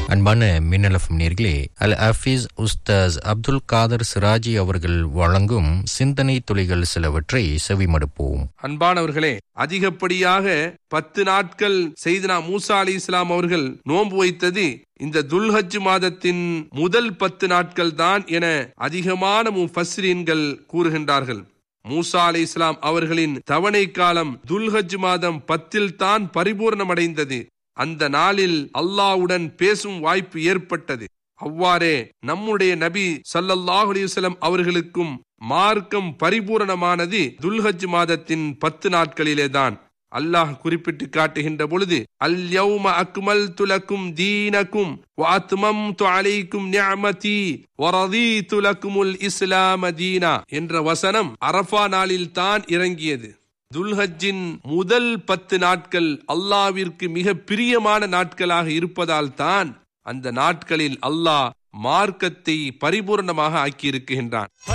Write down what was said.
அன்பான மின்னலஃபம் நேர்களே அல் ஹஃபீஸ் உஸ்தாஸ் அப்துல் காதர் சிராஜி அவர்கள் வழங்கும் சிந்தனை துளிகள் சிலவற்றை செவிமடுப்போம் அன்பானவர்களே அதிகப்படியாக பத்து நாட்கள் செய்தனா மூசா அலி இஸ்லாம் அவர்கள் நோன்பு வைத்தது இந்த துல்ஹஜ் மாதத்தின் முதல் பத்து நாட்கள் தான் என அதிகமான முஃபஸ்ரீன்கள் கூறுகின்றார்கள் மூசா அலி இஸ்லாம் அவர்களின் தவணை காலம் துல்ஹஜ் மாதம் பத்தில் தான் பரிபூர்ணமடைந்தது அந்த நாளில் அல்லாவுடன் பேசும் வாய்ப்பு ஏற்பட்டது அவ்வாறே நம்முடைய நபி சல்லல்லாஹு அலைஹி வஸல்லம் அவர்களுக்கும் மார்க்கம் பரிபூரணமானது துல்ஹஜ் மாதத்தின் பத்து நாட்களிலேதான் அல்லாஹ் குறிப்பிட்டு காட்டுகின்ற பொழுது அல் யௌம அக்மல் துலக்கும் தீனக்கும் வாத்மம் அலைக்கும் நிஅமதி வரதீது லக்குமுல் இஸ்லாம தீனா என்ற வசனம் அரஃபா நாளில் தான் இறங்கியது துல்ஹஜ்ஜின் முதல் பத்து நாட்கள் அல்லாவிற்கு மிக பிரியமான நாட்களாக இருப்பதால் தான் அந்த நாட்களில் அல்லாஹ் மார்க்கத்தை பரிபூர்ணமாக ஆக்கியிருக்கின்றான்